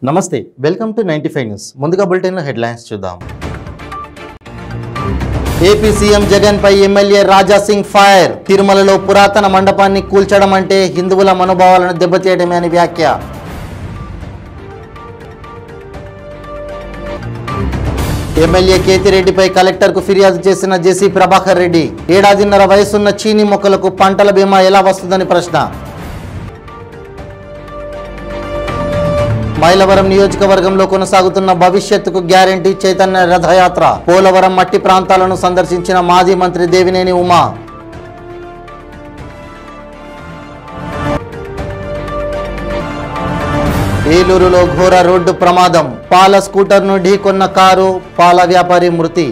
నమస్తే welcome to ninety five news ముందుగా బులెటిన్లో హెడ్లైన్స్ చూద్దాం ఏపీ సీఎం జగన్ పై ఎమ్మెల్యే రాజా సింగ్ ఫైర్ తిరుమలలో పురాతన మండపాన్ని కూల్చడం అంటే హిందువుల మనోభావాలను దెబ్బతీయడమే అని వ్యాఖ్య ఎమ్మెల్యే కేతిరెడ్డిపై కలెక్టర్కు ఫిర్యాదు చేసిన జేసీ ప్రభాకర్ రెడ్డి ఏడాదిన్నర వయసున్న చీనీ మొక్కలకు పంటల బీమా ఎలా వస్తుందని ప్రశ్న మైలవరం నియోజకవర్గంలో కొనసాగుతున్న భవిష్యత్తుకు గ్యారంటీ చైతన్య రథయాత్ర పోలవరం మట్టి ప్రాంతాలను సందర్శించిన మాజీ మంత్రి దేవినేని ఉమా ఏలూరులో ఘోర రోడ్డు ప్రమాదం పాల స్కూటర్ను ఢీకొన్న కారు పాల వ్యాపారి మృతి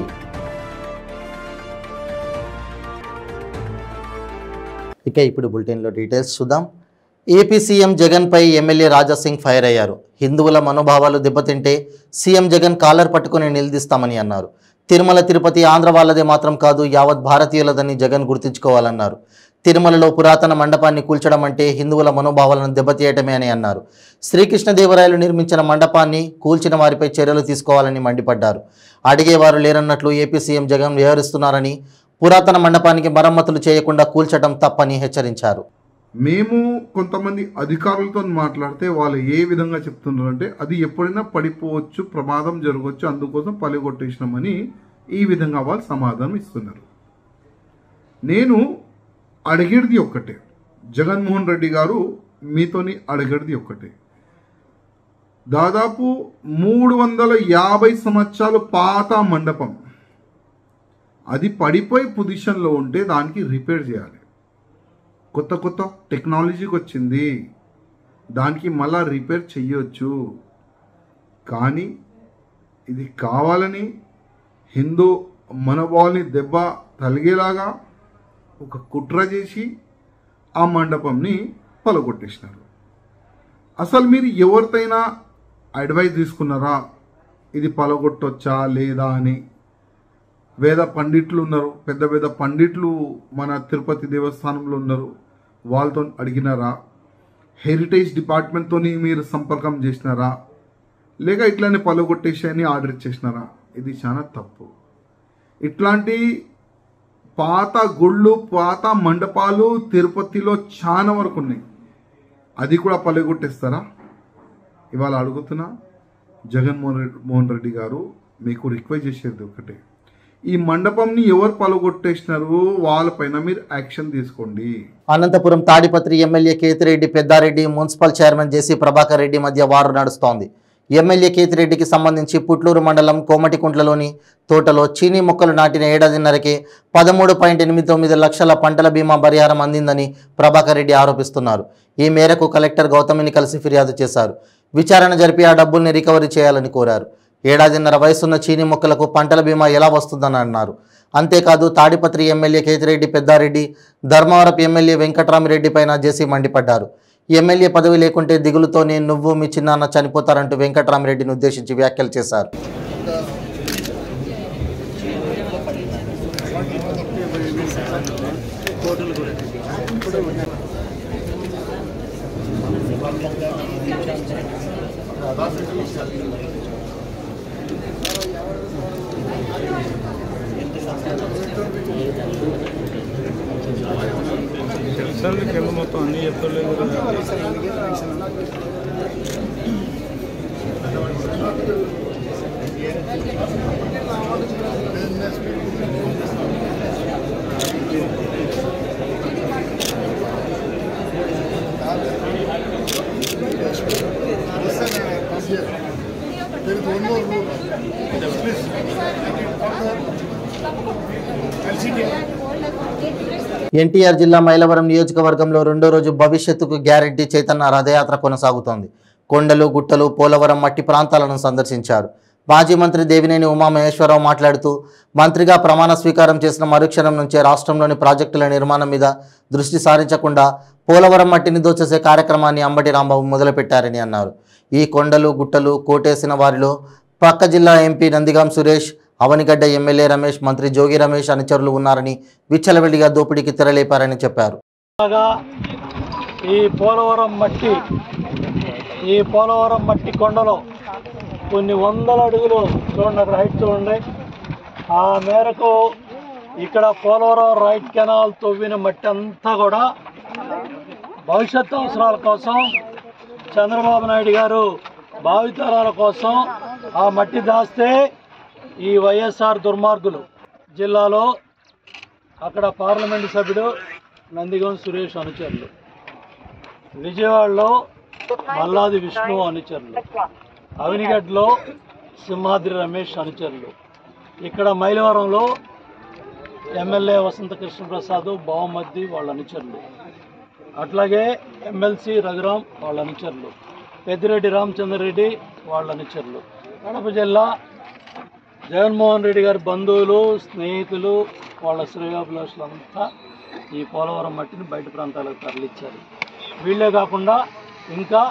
ఇక ఇప్పుడు బులెటిన్లో డీటెయిల్స్ చూద్దాం ఏపీ సీఎం జగన్పై ఎమ్మెల్యే రాజాసింగ్ ఫైర్ అయ్యారు హిందువుల మనోభావాలు దెబ్బతింటే సీఎం జగన్ కాలర్ పట్టుకుని నిలదీస్తామని అన్నారు తిరుమల తిరుపతి ఆంధ్ర వాళ్ళదే మాత్రం కాదు యావత్ భారతీయులదని జగన్ గుర్తుంచుకోవాలన్నారు తిరుమలలో పురాతన మండపాన్ని కూల్చడం అంటే హిందువుల మనోభావాలను దెబ్బతీయటమే అని అన్నారు శ్రీకృష్ణదేవరాయలు నిర్మించిన మండపాన్ని కూల్చిన వారిపై చర్యలు తీసుకోవాలని మండిపడ్డారు అడిగేవారు లేరన్నట్లు ఏపీ సీఎం జగన్ వ్యవహరిస్తున్నారని పురాతన మండపానికి మరమ్మతులు చేయకుండా కూల్చడం తప్పని హెచ్చరించారు మేము కొంతమంది అధికారులతో మాట్లాడితే వాళ్ళు ఏ విధంగా చెప్తున్నారంటే అది ఎప్పుడైనా పడిపోవచ్చు ప్రమాదం జరగవచ్చు అందుకోసం పలిగొట్టేసినామని ఈ విధంగా వాళ్ళు సమాధానం ఇస్తున్నారు నేను అడిగేది ఒక్కటే జగన్మోహన్ రెడ్డి గారు మీతోని అడిగేది ఒక్కటే దాదాపు మూడు వందల యాభై సంవత్సరాలు పాత మండపం అది పడిపోయి పొజిషన్లో ఉంటే దానికి రిపేర్ చేయాలి కొత్త కొత్త టెక్నాలజీకి వచ్చింది దానికి మళ్ళా రిపేర్ చెయ్యొచ్చు కానీ ఇది కావాలని హిందూ మనోభావాల్ని దెబ్బ తలిగేలాగా ఒక కుట్ర చేసి ఆ మండపంని పలగొట్టేసినారు అసలు మీరు ఎవరితైనా అడ్వైస్ తీసుకున్నారా ఇది పలగొట్టొచ్చా లేదా అని వేద పండిట్లు ఉన్నారు పెద్ద పెద్ద పండిట్లు మన తిరుపతి దేవస్థానంలో ఉన్నారు వాళ్ళతో అడిగినారా హెరిటేజ్ డిపార్ట్మెంట్తో మీరు సంపర్కం చేసినారా లేక ఇట్లానే పలగొట్టేసి అని ఆర్డర్ ఇచ్చేసినారా ఇది చాలా తప్పు ఇట్లాంటి పాత గుళ్ళు పాత మండపాలు తిరుపతిలో చాలా వరకు ఉన్నాయి అది కూడా పలగొట్టేస్తారా ఇవాళ అడుగుతున్నా జగన్మోహన్ రెడ్డి మోహన్ రెడ్డి గారు మీకు రిక్వెస్ట్ చేసేది ఒకటే ఈ మండపంని ఎవరు పలగొట్టేసినారు వాళ్ళపైన మీరు యాక్షన్ తీసుకోండి Anantapuram Tadipatri MLA Kethireddy Peddareddy municipal chairman JC Prabhakar Reddy మధ్య వారు నడుస్తోంది ఎమ్మెల్యే కేతిరెడ్డికి సంబంధించి పుట్లూరు మండలం కోమటికుంట్లలోని తోటలో చీనీ మొక్కలు నాటిన ఏడాదిన్నరకే పదమూడు పాయింట్ ఎనిమిది తొమ్మిది లక్షల పంటల బీమా పరిహారం అందిందని ప్రభాకర్ రెడ్డి ఆరోపిస్తున్నారు ఈ మేరకు కలెక్టర్ గౌతమిని కలిసి ఫిర్యాదు చేశారు విచారణ జరిపి ఆ డబ్బుల్ని రికవరీ చేయాలని కోరారు ఏడాదిన్నర వయసున్న చీనీ మొక్కలకు పంటల బీమా ఎలా వస్తుందని అన్నారు అంతేకాదు తాడిపత్రి ఎమ్మెల్యే కేతిరెడ్డి పెద్దారెడ్డి ధర్మవరపు ఎమ్మెల్యే వెంకట్రామిరెడ్డి పైన జేసీ మండిపడ్డారు ఎమ్మెల్యే పదవి లేకుంటే దిగులుతోనే నువ్వు మీ చిన్నాన్న చనిపోతారంటూ వెంకట్రామిరెడ్డిని ఉద్దేశించి వ్యాఖ్యలు చేశారు తెలుసండి కింద మొత్తం అన్ని చెప్తలేదు There is one more rule. Please. NTR జిల్లా మైలవరం నియోజకవర్గంలో రెండో రోజు భవిష్యత్తుకు గ్యారెంటీ చైతన్య రథయాత్ర కొనసాగుతోంది కొండలు గుట్టలు పోలవరం మట్టి ప్రాంతాలను సందర్శించారు మాజీ మంత్రి దేవినేని ఉమామహేశ్వరరావు మాట్లాడుతూ మంత్రిగా ప్రమాణ స్వీకారం చేసిన మరుక్షణం నుంచే రాష్ట్రంలోని ప్రాజెక్టుల నిర్మాణం మీద దృష్టి సారించకుండా పోలవరం మట్టిని దోచేసే కార్యక్రమాన్ని అంబటి రాంబాబు మొదలుపెట్టారని అన్నారు ఈ కొండలు గుట్టలు కోటేసిన వారిలో పక్క జిల్లా ఎంపీ నందిగాం సురేష్ అవనిగడ్డ ఎమ్మెల్యే రమేష్ మంత్రి జోగి రమేష్ అనుచరులు ఉన్నారని విచ్చలవిడిగా దోపిడీకి తెరలేపారని చెప్పారు ఈ పోలవరం మట్టి ఈ పోలవరం మట్టి కొండలో కొన్ని వందల అడుగులు చూడండి అక్కడ హైట్ చూడండి ఆ మేరకు ఇక్కడ పోలవరం రైట్ కెనాల్ తవ్విన మట్టి అంతా కూడా భవిష్యత్తు అవసరాల కోసం చంద్రబాబు నాయుడు గారు భావితరాల కోసం ఆ మట్టి దాస్తే ఈ వైఎస్ఆర్ దుర్మార్గులు జిల్లాలో అక్కడ పార్లమెంటు సభ్యుడు నందిగం సురేష్ అనుచరులు విజయవాడలో మల్లాది విష్ణు అనుచరులు అవినిగడ్లో సింహాద్రి రమేష్ అనుచరులు ఇక్కడ మైలవరంలో ఎమ్మెల్యే వసంత కృష్ణప్రసాద్ బావమద్ది వాళ్ళ అనుచరులు అట్లాగే ఎమ్మెల్సీ రఘురాం వాళ్ళ అనుచరులు పెద్దిరెడ్డి రామచంద్రరెడ్డి వాళ్ళ అనుచరులు కడప జిల్లా జగన్మోహన్ రెడ్డి గారి బంధువులు స్నేహితులు వాళ్ళ శ్రేయోభిలాషులంతా ఈ పోలవరం మట్టిని బయట ప్రాంతాలకు తరలిచ్చారు వీళ్ళే కాకుండా ఇంకా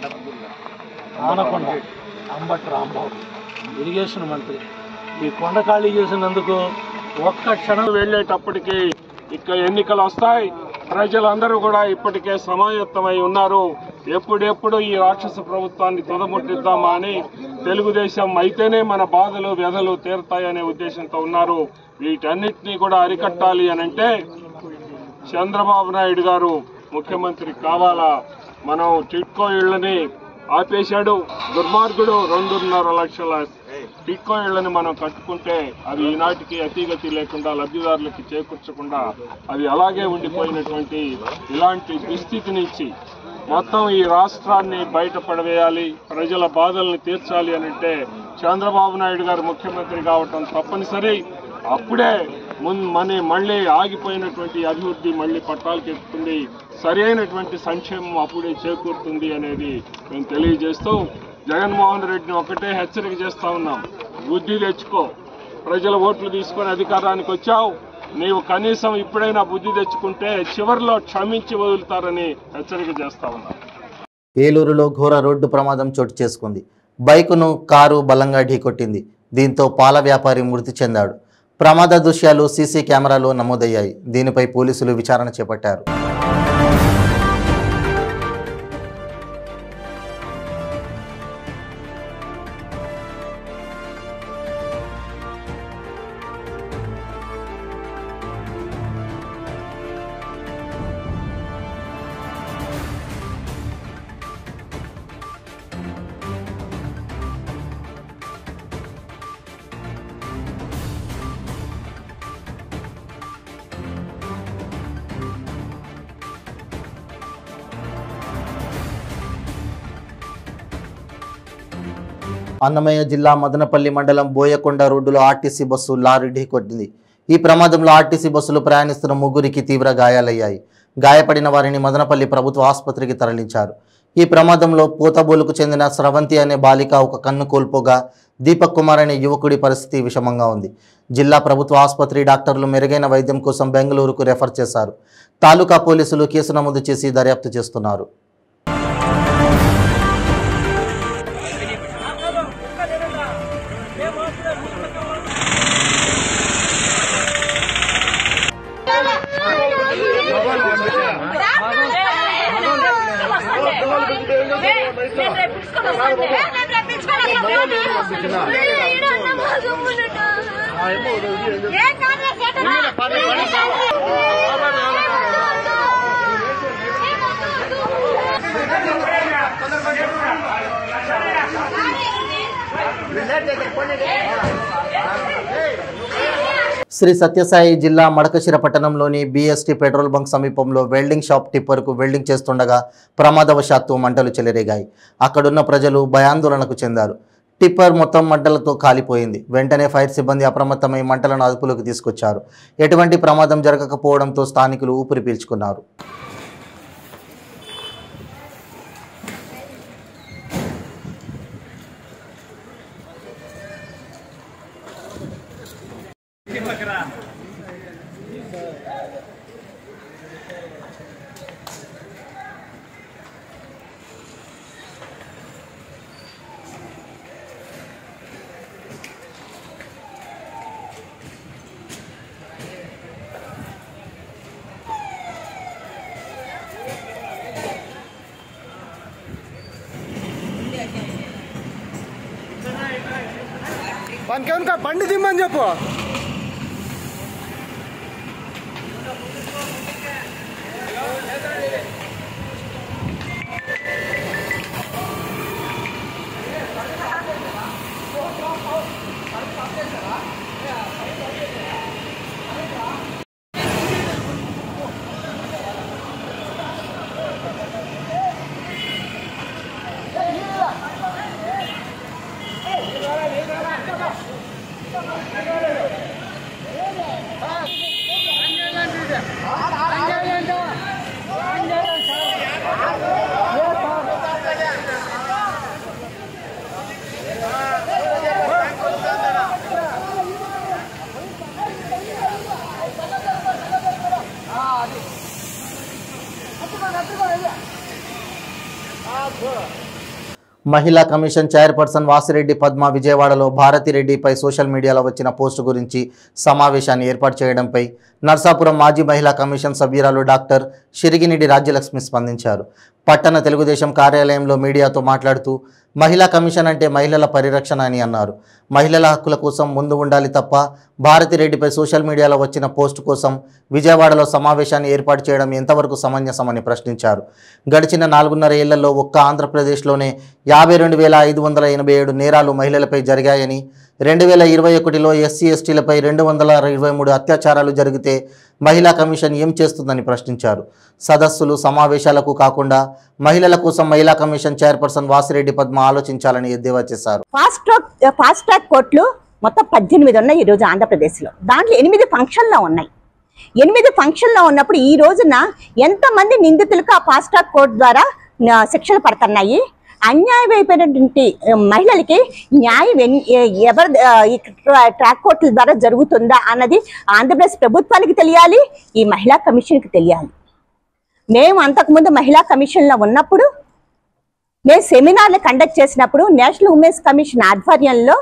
ఆనకొండ అంబటి రాంబాబు ఇరిగేషన్ మంత్రి ఈ కొండ ఖాళీ చేసినందుకు ఒక్క క్షణం వెళ్ళేటప్పటికి ఇక్కడ ఎన్నికలు వస్తాయి ప్రజలందరూ కూడా ఇప్పటికే సమాయత్తమై ఉన్నారు ఎప్పుడెప్పుడు ఈ రాక్షస ప్రభుత్వాన్ని తుదముట్టిద్దామా అని తెలుగుదేశం అయితేనే మన బాధలు వ్యధలు తీరుతాయనే ఉద్దేశంతో ఉన్నారు వీటన్నిటినీ కూడా అరికట్టాలి అని అంటే చంద్రబాబు నాయుడు గారు ముఖ్యమంత్రి కావాలా మనం టిట్కో ఇళ్లని ఆపేశాడు దుర్మార్గుడు రెండున్నర లక్షల టిట్కో ఇళ్లని మనం కట్టుకుంటే అవి ఈనాటికి అతిగతి లేకుండా లబ్ధిదారులకి చేకూర్చకుండా అవి అలాగే ఉండిపోయినటువంటి ఇలాంటి దుస్థితి నుంచి మొత్తం ఈ రాష్ట్రాన్ని బయటపడవేయాలి ప్రజల బాధల్ని తీర్చాలి అని అంటే చంద్రబాబు నాయుడు గారు ముఖ్యమంత్రి కావటం తప్పనిసరి అప్పుడే మున్ మన మళ్ళీ ఆగిపోయినటువంటి అభివృద్ధి మళ్ళీ పట్టాలకు ఎక్కుతుంది సరైనటువంటి సంక్షేమం అప్పుడే చేకూరుతుంది అనేది మేము తెలియజేస్తూ జగన్మోహన్ రెడ్డిని ఒకటే హెచ్చరిక చేస్తా ఉన్నాం బుద్ధి తెచ్చుకో ప్రజల ఓట్లు తీసుకొని అధికారానికి వచ్చావు నీవు కనీసం ఇప్పుడైనా బుద్ధి తెచ్చుకుంటే చివరిలో క్షమించి వదులుతారని హెచ్చరిక చేస్తా ఉన్నాం ఏలూరులో ఘోర రోడ్డు ప్రమాదం చోటు చేసుకుంది బైకును కారు బలంగా ఢీకొట్టింది దీంతో పాల వ్యాపారి మృతి చెందాడు ప్రమాద దృశ్యాలు సీసీ కెమెరాలో నమోదయ్యాయి దీనిపై పోలీసులు విచారణ చేపట్టారు అన్నమయ్య జిల్లా మదనపల్లి మండలం బోయకొండ రోడ్డులో ఆర్టీసీ బస్సు లారీ ఢీకొట్టింది ఈ ప్రమాదంలో ఆర్టీసీ బస్సులో ప్రయాణిస్తున్న ముగ్గురికి తీవ్ర గాయాలయ్యాయి గాయపడిన వారిని మదనపల్లి ప్రభుత్వ ఆసుపత్రికి తరలించారు ఈ ప్రమాదంలో పూతబోలుకు చెందిన స్రవంతి అనే బాలిక ఒక కన్ను కోల్పోగా దీపక్ కుమార్ అనే యువకుడి పరిస్థితి విషమంగా ఉంది జిల్లా ప్రభుత్వ ఆసుపత్రి డాక్టర్లు మెరుగైన వైద్యం కోసం బెంగళూరుకు రెఫర్ చేశారు తాలూకా పోలీసులు కేసు నమోదు చేసి దర్యాప్తు చేస్తున్నారు శ్రీ సత్యసాయి జిల్లా మడకశిర పట్టణంలోని బీఎస్టీ పెట్రోల్ బంక్ సమీపంలో వెల్డింగ్ షాప్ టిప్పర్కు వెల్డింగ్ చేస్తుండగా ప్రమాదవశాత్తు మంటలు చెలరేగాయి అక్కడున్న ప్రజలు భయాందోళనకు చెందారు టిప్పర్ మొత్తం మంటలతో కాలిపోయింది వెంటనే ఫైర్ సిబ్బంది అప్రమత్తమై మంటలను అదుపులోకి తీసుకొచ్చారు ఎటువంటి ప్రమాదం జరగకపోవడంతో స్థానికులు ఊపిరి పీల్చుకున్నారు మనకేమనుక బండి దిమ్మని చెప్పు మహిళా కమిషన్ చైర్పర్సన్ వాసిరెడ్డి పద్మ విజయవాడలో భారతిరెడ్డిపై సోషల్ మీడియాలో వచ్చిన పోస్టు గురించి సమావేశాన్ని ఏర్పాటు చేయడంపై నర్సాపురం మాజీ మహిళా కమిషన్ సభ్యురాలు డాక్టర్ షిరిగినిడి రాజ్యలక్ష్మి స్పందించారు పట్టణ తెలుగుదేశం కార్యాలయంలో మీడియాతో మాట్లాడుతూ మహిళా కమిషన్ అంటే మహిళల పరిరక్షణ అని అన్నారు మహిళల హక్కుల కోసం ముందు ఉండాలి తప్ప భారతిరెడ్డిపై సోషల్ మీడియాలో వచ్చిన పోస్టు కోసం విజయవాడలో సమావేశాన్ని ఏర్పాటు చేయడం ఎంతవరకు సమంజసమని ప్రశ్నించారు గడిచిన నాలుగున్నర ఏళ్లలో ఒక్క ఆంధ్రప్రదేశ్లోనే యాభై రెండు వేల ఐదు వందల ఎనభై ఏడు నేరాలు మహిళలపై జరిగాయని రెండు వేల ఇరవై ఒకటిలో ఎస్సీ ఎస్టీలపై రెండు వందల ఇరవై మూడు అత్యాచారాలు జరిగితే మహిళా కమిషన్ ఏం చేస్తుందని ప్రశ్నించారు సదస్సులు సమావేశాలకు కాకుండా మహిళల కోసం మహిళా కమిషన్ చైర్పర్సన్ వాసిరెడ్డి పద్మ ఆలోచించాలని ఎద్దేవా చేశారు ఫాస్ట్ ట్రాక్ ఫాస్ట్ ట్రాక్ కోర్టులు మొత్తం పద్దెనిమిది ఉన్నాయి ఈరోజు ఆంధ్రప్రదేశ్లో దాంట్లో ఎనిమిది ఫంక్షన్లో ఉన్నాయి ఎనిమిది ఫంక్షన్లో ఉన్నప్పుడు ఈ రోజున ఎంతమంది నిందితులకు ఆ ఫాస్ట్ ట్రాక్ కోర్టు ద్వారా ఆ, శిక్షలు పడుతున్నాయి అన్యాయం అయిపోయినటువంటి ఆ, మహిళలకి న్యాయం ఎన్- ఎ- ఎవరి ఆ, ఈ ట్రా- ట్రాక్ కోర్టుల ద్వారా జరుగుతుందా అన్నది ఆంధ్రప్రదేశ్ ప్రభుత్వానికి తెలియాలి ఈ మహిళా కమిషన్కి తెలియాలి మేము అంతకుముందు మహిళా కమిషన్లో ఉన్నప్పుడు మేము సెమినార్లు కండక్ట్ చేసినప్పుడు నేషనల్ ఉమెన్స్ కమిషన్ ఆధ్వర్యంలో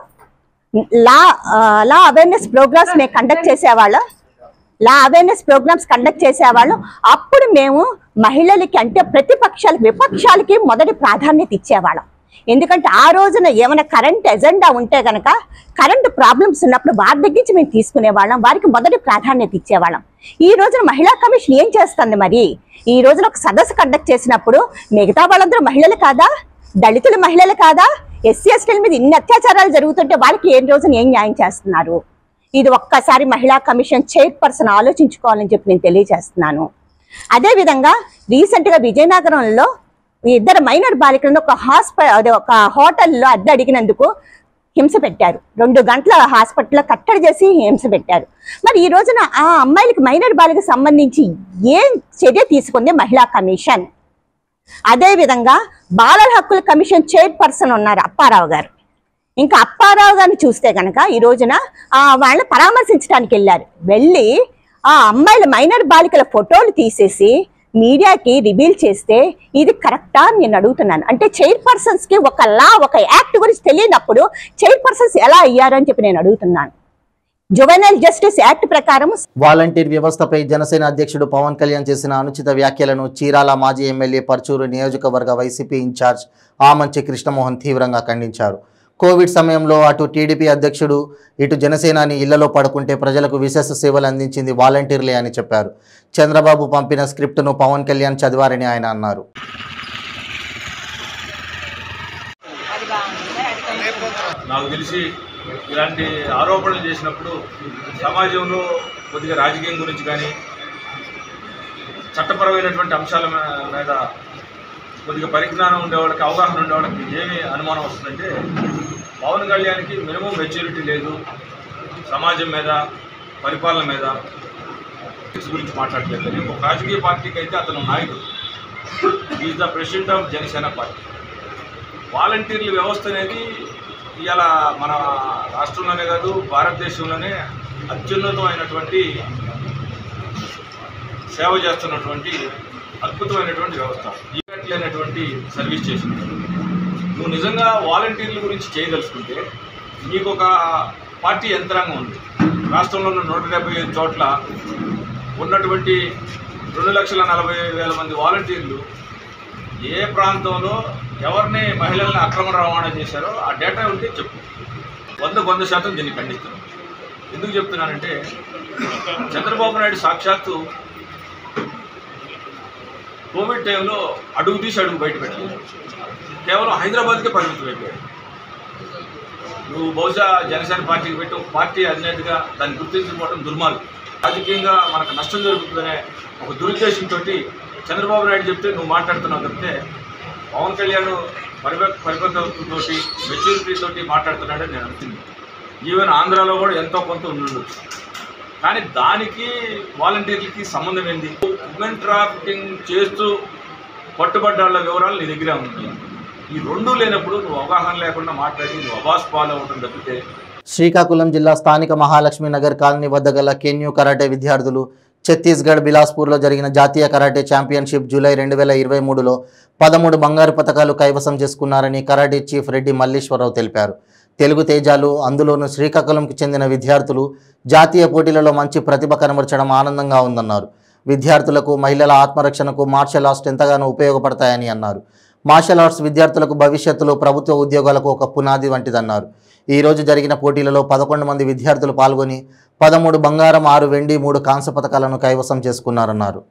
law uh, law awareness programs మేము కండక్ట్ చేసేవాళ్ళం లా అవేర్నెస్ ప్రోగ్రామ్స్ కండక్ట్ చేసేవాళ్ళం అప్పుడు మేము మహిళలకి అంటే ప్రతిపక్షాలకి విపక్షాలకి మొదటి ప్రాధాన్యత ఇచ్చేవాళ్ళం ఎందుకంటే ఆ రోజున ఏమైనా కరెంట్ ఎజెండా ఉంటే గనక కరెంట్ ప్రాబ్లమ్స్ ఉన్నప్పుడు వారి దగ్గర నుంచి మేము తీసుకునేవాళ్ళం వారికి మొదటి ప్రాధాన్యత ఇచ్చేవాళ్ళం ఈ రోజున మహిళా కమిషన్ ఏం చేస్తుంది మరి ఈ రోజున ఒక సదస్సు కండక్ట్ చేసినప్పుడు మిగతా వాళ్ళందరూ మహిళలు కాదా దళితులు మహిళలు కాదా ఎస్సీ ఎస్టీల మీద ఇన్ని అత్యాచారాలు జరుగుతుంటే వాళ్ళకి ఏ రోజున ఏం న్యాయం చేస్తున్నారు ఇది ఒక్కసారి మహిళా కమిషన్ చైర్పర్సన్ ఆలోచించుకోవాలని చెప్పి నేను తెలియజేస్తున్నాను అదేవిధంగా రీసెంట్గా విజయనగరంలో ఈ ఇద్దరు మైనర్ బాలికలను ఒక హాస్ప అదే ఒక హోటల్లో అద్దె అడిగినందుకు హింస పెట్టారు రెండు గంటల హాస్పిటల్లో కట్టడి చేసి హింస పెట్టారు మరి ఈ రోజున ఆ అమ్మాయిలకి మైనర్ బాలిక సంబంధించి ఏం చర్య తీసుకుంది మహిళా కమిషన్ అదేవిధంగా బాలల హక్కుల కమిషన్ చైర్పర్సన్ ఉన్నారు అప్పారావు గారు ఇంకా అప్పారావు గారిని చూస్తే కనుక ఈ రోజున ఆ వాళ్ళని పరామర్శించడానికి వెళ్ళారు వెళ్ళి ఆ అమ్మాయిల మైనర్ బాలికల ఫోటోలు తీసేసి మీడియాకి రివీల్ చేస్తే ఇది కరెక్టా అని నేను అడుగుతున్నాను అంటే చైర్పర్సన్స్ కి ఒక లా ఒక యాక్ట్ గురించి తెలియనప్పుడు చైర్పర్సన్స్ ఎలా అయ్యారు అని చెప్పి నేను అడుగుతున్నాను జువెనల్ జస్టిస్ యాక్ట్ ప్రకారం వాలంటీర్ వ్యవస్థపై జనసేన అధ్యక్షుడు పవన్ కళ్యాణ్ చేసిన అనుచిత వ్యాఖ్యలను చీరాల మాజీ ఎమ్మెల్యే పర్చూరు నియోజకవర్గ వైసీపీ ఇన్ఛార్జ్ ఆమంచి కృష్ణమోహన్ తీవ్రంగా ఖండించారు కోవిడ్ సమయంలో అటు టీడీపీ అధ్యక్షుడు ఇటు జనసేనాని ఇళ్లలో పడుకుంటే ప్రజలకు విశేష సేవలు అందించింది వాలంటీర్లే అని చెప్పారు చంద్రబాబు పంపిన స్క్రిప్ట్ను పవన్ కళ్యాణ్ చదివారని ఆయన అన్నారు నాకు తెలిసి ఇలాంటి ఆరోపణలు చేసినప్పుడు సమాజంలో కొద్దిగా రాజకీయం గురించి కానీ చట్టపరమైనటువంటి అంశాల మీ- మీద కొద్దిగా పరిజ్ఞానం ఉండేవాళ్ళకి అవగాహన ఉండేవాళ్ళకి ఏమి అనుమానం వస్తుందంటే పవన్ కళ్యాణ్కి మినిమం మెచ్యూరిటీ లేదు సమాజం మీద పరిపాలన మీద politics గురించి మాట్లాడలేదు కానీ ఒక రాజకీయ పార్టీకి అయితే అతను నాయకుడు is the president of Janasena party వాలంటీర్ల వ్యవస్థ అనేది ఇవాళ మన రాష్ట్రంలోనే కాదు భారతదేశంలోనే అత్యున్నతమైనటువంటి సేవ చేస్తున్నటువంటి అద్భుతమైనటువంటి వ్యవస్థ ఈగట్లైనటువంటి సర్వీస్ చేసింది నువ్వు నిజంగా వాలంటీర్ల గురించి చేయదలుచుకుంటే నీకు ఒక పార్టీ యంత్రాంగం ఉంది రాష్ట్రంలో ఉన్న నూట డెబ్బై ఐదు చోట్ల ఉన్నటువంటి రెండు లక్షల నలభై వేల మంది వాలంటీర్లు ఏ ప్రాంతంలో ఎవరిని మహిళల్ని అక్రమ రవాణా చేశారో ఆ డేటా ఉంటే చెప్పు వందకు వంద శాతం దీన్ని ఖండిస్తున్నాం ఎందుకు చెప్తున్నానంటే చంద్రబాబు నాయుడు సాక్షాత్తు కోవిడ్ టైంలో అడుగు తీసి అడుగు బయట పెట్టాలి కేవలం హైదరాబాద్కే పరిమితం అయిపోయాడు నువ్వు బహుశా జనసేన పార్టీకి పెట్టి ఒక పార్టీ అధినేతగా దాన్ని గుర్తించుకోవడం దుర్మార్గం రాజకీయంగా మనకు నష్టం జరుగుతుందనే ఒక దురుద్దేశంతో చంద్రబాబు నాయుడు చెప్తే నువ్వు మాట్లాడుతున్నావు తప్పితే పవన్ కళ్యాణ్ పరిపక్ పరిపక్వతతో మెచ్యూరిటీ తోటి మాట్లాడుతున్నాడని నేను అనుకుంది ఈవెన్ ఆంధ్రాలో కూడా ఎంతో కొంత ఉండొచ్చు కానీ దానికి వాలంటీర్లకి సంబంధం ఏంది ఉమెన్ ట్రాఫికింగ్ చేస్తూ పట్టుబడ్డ వాళ్ళ వివరాలు నీ దగ్గర ఉన్నాయి ఈ రెండు లేనప్పుడు నువ్వు అవగాహన లేకుండా మాట్లాడి నువ్వు అబాస్ పాలవటం తప్పితే శ్రీకాకుళం జిల్లా స్థానిక మహాలక్ష్మి నగర్ కాలనీ వద్ద గల కెన్యూ కరాటే విద్యార్థులు ఛత్తీస్గఢ్ బిలాస్పూర్లో జరిగిన జాతీయ కరాటే ఛాంపియన్షిప్ జూలై రెండు వేల ఇరవై మూడులో పదమూడు బంగారు పథకాలు కైవసం చేసుకున్నారని కరాటే చీఫ్ రెడ్డి మల్లీశ్వరరావు తెలిపారు తెలుగు తేజాలు అందులోనూ శ్రీకాకుళంకి చెందిన విద్యార్థులు జాతీయ పోటీలలో మంచి ప్రతిభ కనబరచడం ఆనందంగా ఉందన్నారు విద్యార్థులకు మహిళల ఆత్మరక్షణకు మార్షల్ ఆర్ట్స్ ఎంతగానో ఉపయోగపడతాయని అన్నారు మార్షల్ ఆర్ట్స్ విద్యార్థులకు భవిష్యత్తులో ప్రభుత్వ ఉద్యోగాలకు ఒక పునాది వంటిదన్నారు ఈ రోజు జరిగిన పోటీలలో పదకొండు మంది విద్యార్థులు పాల్గొని పదమూడు బంగారం ఆరు వెండి మూడు కాంస్య పథకాలను కైవసం చేసుకున్నారన్నారు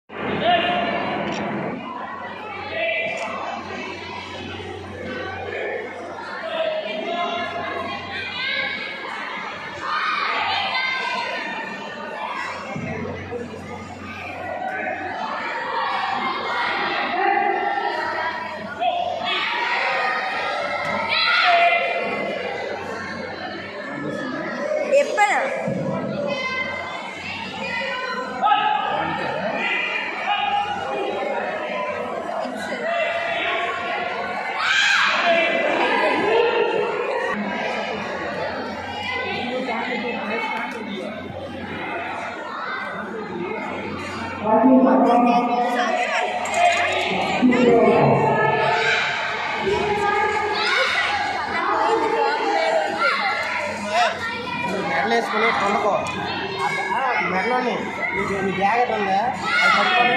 మెడలు వేసుకుని పండుకో మెడలోని నీకు నీ జాకెట్ ఉందా అది పట్టుకొని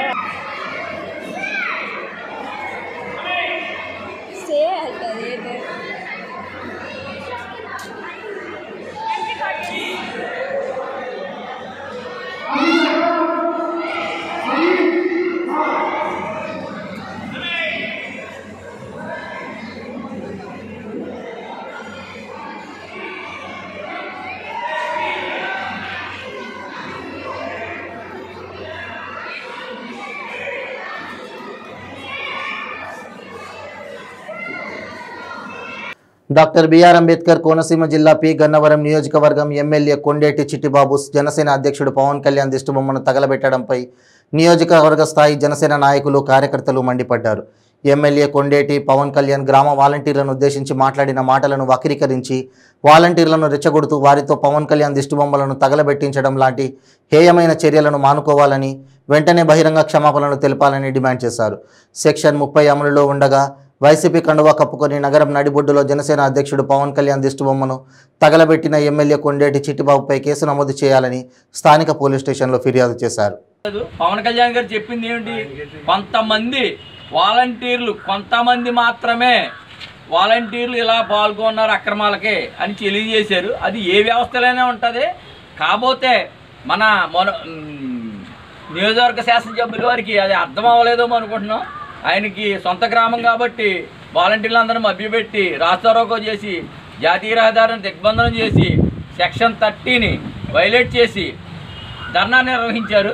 డాక్టర్ బిఆర్ అంబేద్కర్ కోనసీమ జిల్లా పి గన్నవరం నియోజకవర్గం ఎమ్మెల్యే కొండేటి చిట్టిబాబు జనసేన అధ్యక్షుడు పవన్ కళ్యాణ్ దిష్టిబొమ్మను తగలబెట్టడంపై నియోజకవర్గ స్థాయి జనసేన నాయకులు కార్యకర్తలు మండిపడ్డారు ఎమ్మెల్యే కొండేటి పవన్ కళ్యాణ్ గ్రామ వాలంటీర్లను ఉద్దేశించి మాట్లాడిన మాటలను వక్రీకరించి వాలంటీర్లను రెచ్చగొడుతూ వారితో పవన్ కళ్యాణ్ దిష్టిబొమ్మలను తగలబెట్టించడం లాంటి హేయమైన చర్యలను మానుకోవాలని వెంటనే బహిరంగ క్షమాపణలు తెలపాలని డిమాండ్ చేశారు సెక్షన్ ముప్పై అమలులో ఉండగా వైసీపీ కండువా కప్పుకొని నగరం నడిబొడ్డులో జనసేన అధ్యక్షుడు పవన్ కళ్యాణ్ దిష్టిబొమ్మను తగలబెట్టిన ఎమ్మెల్యే కొండేటి చిట్టిబాబుపై కేసు నమోదు చేయాలని స్థానిక పోలీస్ స్టేషన్లో ఫిర్యాదు చేశారు లేదు. పవన్ కళ్యాణ్ గారు చెప్పింది ఏమిటి కొంతమంది వాలంటీర్లు కొంతమంది మాత్రమే వాలంటీర్లు ఇలా పాల్గొన్నారు అక్రమాలకే అని తెలియజేశారు అది ఏ వ్యవస్థలోనే ఉంటుంది కాకపోతే మన మన మ్, నియోజకవర్గ శాసనసభ్యుల వారికి అది అర్థం అవ్వలేదేమో అనుకుంటున్నాం ఆయనకి సొంత గ్రామం కాబట్టి వాలంటీర్లందరూ మభ్యపెట్టి రాస్తారోకో చేసి జాతీయ రహదారిని దిగ్బంధనం చేసి సెక్షన్ థర్టీని వైలేట్ చేసి ధర్నా నిర్వహించారు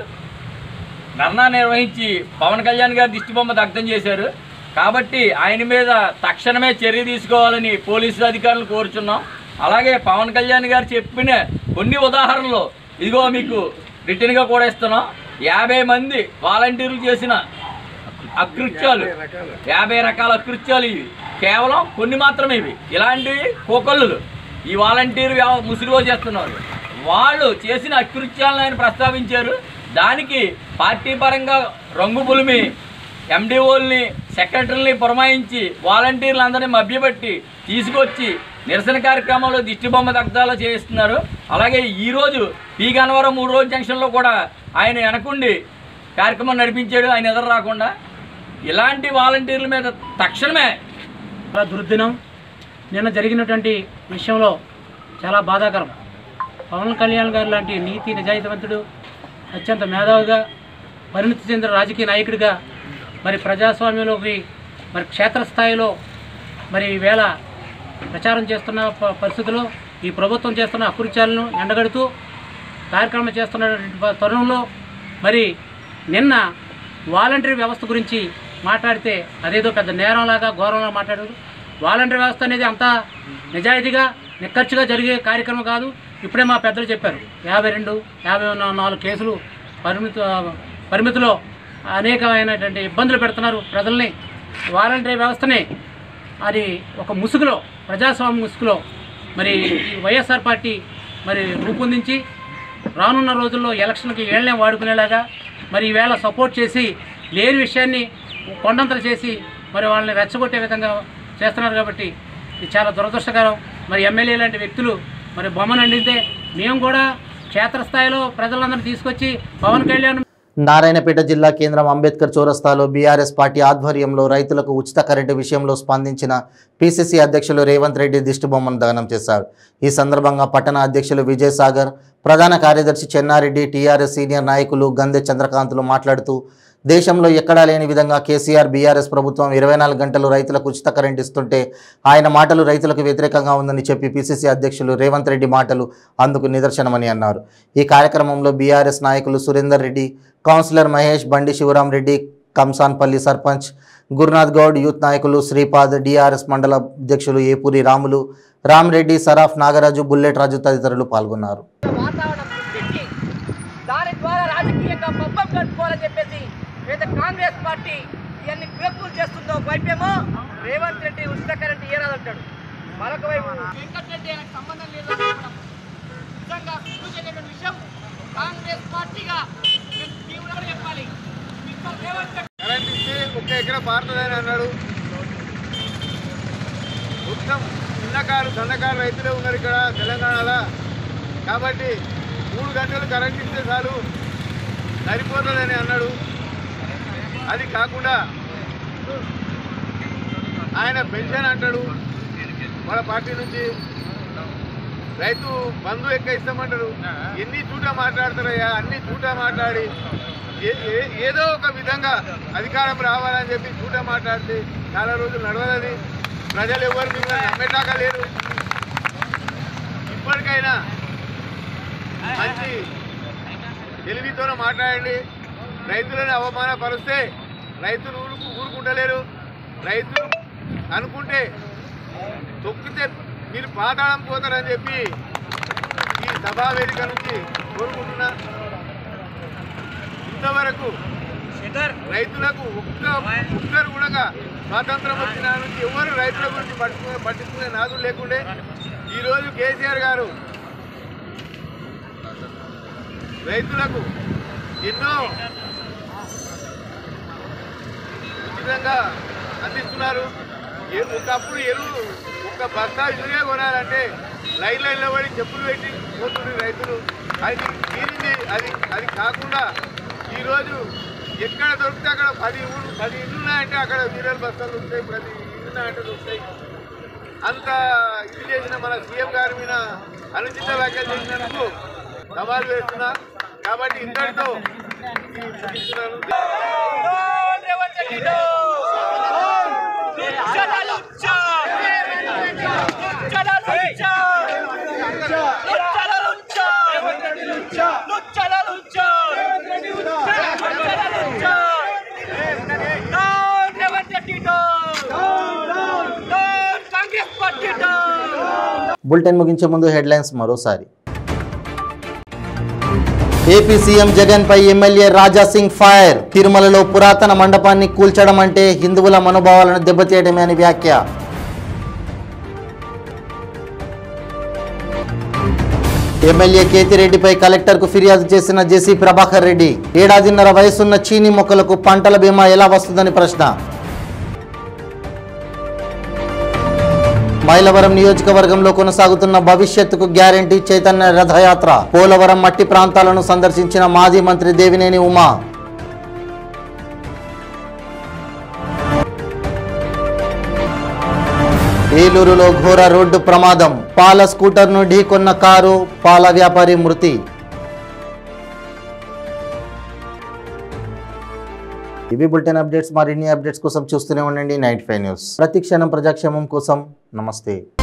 ధర్నా నిర్వహించి పవన్ కళ్యాణ్ గారి దిష్టిబొమ్మ దగ్ధం చేశారు కాబట్టి ఆయన మీద తక్షణమే చర్య తీసుకోవాలని పోలీసు అధికారులు కోరుచున్నాం అలాగే పవన్ కళ్యాణ్ గారు చెప్పిన కొన్ని ఉదాహరణలు ఇదిగో మీకు రిటర్న్గా కూడా ఇస్తున్నాం యాభై మంది వాలంటీర్లు చేసిన అకృత్యాలు యాభై రకాల అకృత్యాలు ఇవి కేవలం కొన్ని మాత్రమే ఇవి ఇలాంటివి కోకళ్ళు ఈ వాలంటీర్ వ్యవ- ముసుగులో చేస్తున్నారు వాళ్ళు చేసిన అకృత్యాలను ఆయన ప్రస్తావించారు దానికి పార్టీ పరంగా రంగు పులిమి ఎండిఓల్ని సెక్రటరీని పురమాయించి వాలంటీర్లందరినీ మభ్యపెట్టి తీసుకొచ్చి నిరసన కార్యక్రమంలో దిష్టిబొమ్మ దగ్ధాలు చేయిస్తున్నారు అలాగే ఈరోజు పీ గన్నవరం మూడు రోజు జంక్షన్లో కూడా ఆయన వెనకుండి కార్యక్రమం నడిపించాడు ఆయన ఎదురు రాకుండా ఇలాంటి వాలంటీర్ల మీద తక్షణమే చాలా దుర్దినం నిన్న జరిగినటువంటి విషయంలో చాలా బాధాకరం పవన్ కళ్యాణ్ గారు లాంటి నీతి నిజాయితీవంతుడు అత్యంత మేధావిగా పరిణితి చెందిన రాజకీయ నాయకుడిగా మరి ప్రజాస్వామ్యంలోకి మరి క్షేత్రస్థాయిలో మరి ఈవేళ ప్రచారం చేస్తున్న ప- పరిస్థితుల్లో ఈ ప్రభుత్వం చేస్తున్న అకృత్యాలను ఎండగడుతూ కార్యక్రమం చేస్తున్నటువంటి ప- తరుణంలో మరి నిన్న వాలంటరీ వ్యవస్థ గురించి మాట్లాడితే అదేదో పెద్ద నేరంలాగా ఘోరంలా మాట్లాడారు వాలంటరీ వ్యవస్థ అనేది అంత నిజాయితీగా నిక్కర్చుగా జరిగే కార్యక్రమం కాదు ఇప్పుడే మా పెద్దలు చెప్పారు యాభై రెండు యాభై నా- నాలుగు కేసులు పరిమితి పరిమితిలో అనేకమైనటువంటి ఇబ్బందులు పెడుతున్నారు ప్రజల్ని వాలంటరీ వ్యవస్థని అది ఒక ముసుగులో ప్రజాస్వామ్య ముసుగులో మరి ఈ వైఎస్ఆర్ పార్టీ మరి రూపొందించి రానున్న రోజుల్లో ఎలక్షన్కి ఏళ్ళనే వాడుకునేలాగా మరి ఈవేళ సపోర్ట్ చేసి లేని విషయాన్ని కొండంతలు చేసి మరి వాళ్ళని రెచ్చగొట్టే విధంగా చేస్తున్నారు కాబట్టి ఇది చాలా దురదృష్టకరం మరి ఎమ్మెల్యే లాంటి వ్యక్తులు మరి బొమ్మను అండితే మేము కూడా క్షేత్రస్థాయిలో ప్రజలందరినీ తీసుకొచ్చి పవన్ కళ్యాణ్ నారాయణపేట జిల్లా కేంద్రం అంబేద్కర్ చౌరస్తాలో బీఆర్ఎస్ పార్టీ ఆధ్వర్యంలో రైతులకు ఉచిత కరెంటు విషయంలో స్పందించిన పీసీసీ అధ్యక్షులు రేవంత్ రెడ్డి దిష్టిబొమ్మను దహనం చేశారు ఈ సందర్భంగా పట్టణ అధ్యక్షులు విజయసాగర్ ప్రధాన కార్యదర్శి చెన్నారెడ్డి టీఆర్ఎస్ సీనియర్ నాయకులు గందె చంద్రకాంతులు మాట్లాడుతూ దేశంలో ఎక్కడా లేని విధంగా కేసీఆర్ బీఆర్ఎస్ ప్రభుత్వం ఇరవై నాలుగు గంటలు రైతులకు ఉచిత కరెంట్ ఇస్తుంటే ఆయన మాటలు రైతులకు వ్యతిరేకంగా ఉందని చెప్పి పిసిసి అధ్యక్షులు రేవంత్ రెడ్డి మాటలు అందుకు నిదర్శనమని అన్నారు ఈ కార్యక్రమంలో బీఆర్ఎస్ నాయకులు సురేందర్ రెడ్డి కౌన్సిలర్ మహేష్ బండి శివరాం రెడ్డి కంసాన్పల్లి సర్పంచ్ గురునాథ్ గౌడ్ యూత్ నాయకులు శ్రీపాద్ డిఆర్ఎస్ మండల అధ్యక్షులు ఏపూరి రాములు రామరెడ్డి సరాఫ్ నాగరాజు బుల్లెట్ రాజు తదితరులు పాల్గొన్నారు వాతావరణం సృష్టించి దాని ద్వారా రాజకీయంగా పబ్బం కట్టుకోవాలని చెప్పేసి ఏదైతే కాంగ్రెస్ పార్టీ ఇవన్నీ క్రేపులు చేస్తుందో వైపేమో రేవంత్ రెడ్డి ఉచిత కరెంట్ ఇయ్యరాదంటాడు మరొక వైపు వెంకటరెడ్డి ఆయనకు సంబంధం లేదు అని చెప్పడం నిజంగా సిగ్గుచేటటువంటి విషయం కాంగ్రెస్ పార్టీగా మేము తీవ్రంగా చెప్పాలి మిస్టర్ రేవంత్ రెడ్డి కరెంట్ ఇస్తే ఒక్క ఎకరా పారుతుందని అన్నాడు మొత్తం చిన్నకారు సన్నకారు రైతులే ఉన్నారు ఇక్కడ తెలంగాణలో కాబట్టి మూడు గంటలు కరెంట్ ఇస్తే చాలు సరిపోతుందని అన్నాడు అది కాకుండా ఆయన పెన్షన్ అంటాడు వాళ్ళ పార్టీ నుంచి రైతు బంధు ఎక్క ఇస్తామంటారు ఎన్ని చూట మాట్లాడతారయ్యా అన్ని చూట మాట్లాడి ఏ- ఏ- ఏదో ఒక విధంగా అధికారం రావాలని చెప్పి చూట మాట్లాడితే చాలా రోజులు నడవదని ప్రజలు ఎవరు మిమ్మల్ని నమ్మేటాక లేరు ఇప్పటికైనా మంచి తెలివితోనే మాట్లాడండి రైతులను అవమానపరిస్తే రైతులు ఊరుకు ఊరుకుంటలేరు రైతులు అనుకుంటే తొక్కితే మీరు పాతాళం పోతారని చెప్పి ఈ సభా వేదిక నుంచి కోరుకుంటున్నా ఇంతవరకు రైతులకు ఒక్క ఒక్కరు కూడా స్వాతంత్రం వచ్చిన నుంచి ఎవరు రైతుల గురించి పట్టుకునే పట్టించుకునే నాదులు లేకుండే ఈరోజు కేసీఆర్ గారు రైతులకు ఎన్నో ఉచితంగా అందిస్తున్నారు ఏ- ఒకప్పుడు ఎరువు ఒక బస్తా యూరియా కొనాలంటే లైన్ లైన్లో పడి చెప్పులు పెట్టి పోతుండే రైతులు అది తీరింది అది అది కాకుండా ఈరోజు ఎక్కడ దొరికితే అక్కడ పది ఊరు పది ఇల్లు ఉన్నాయంటే అక్కడ యూరియల్ బస్తాలు ఉంటాయి ప్రతి ఇల్లు ఉన్నాయంటే దొరుకుతాయి అంత ఇది చేసిన మన సీఎం గారి మీద అనుచిత వ్యాఖ్యలు చేసినందుకు సవాల్ వేస్తున్నా కాబట్టి ఇంతటితో ఈ ముగిస్తున్నాను. కాంగ్రెస్ పార్టీ బులెటిన్ ముగించే ముందు హెడ్లైన్స్ మరోసారి ఏపీ సీఎం జగన్ పై ఎమ్మెల్యే రాజా సింగ్ ఫైర్ తిరుమలలో పురాతన మండపాన్ని కూల్చడం అంటే హిందువుల మనోభావాలను దెబ్బతీయడమే అని వ్యాఖ్య ఎమ్మెల్యే కేతిరెడ్డిపై కలెక్టర్కు ఫిర్యాదు చేసిన జెసి ప్రభాకర్ రెడ్డి ఏడాదిన్నర వయసున్న చీనీ మొక్కలకు పంటల బీమా ఎలా వస్తుందని ప్రశ్న మైలవరం నియోజకవర్గంలో కొనసాగుతున్న భవిష్యత్తుకు గ్యారంటీ చైతన్య రథయాత్ర పోలవరం మట్టి ప్రాంతాలను సందర్శించిన మాజీ మంత్రి దేవినేని ఉమా ఏలూరులో ఘోర రోడ్డు ప్రమాదం పాల స్కూటర్ను ఢీకొన్న కారు పాల వ్యాపారి మృతి ఇవి బులెటిన్ అప్డేట్స్ మరిన్ని అప్డేట్స్ కోసం చూస్తూనే ఉండండి నైట్ ఫైవ్ న్యూస్ ప్రతి క్షణం ప్రజాక్షేమం కోసం నమస్తే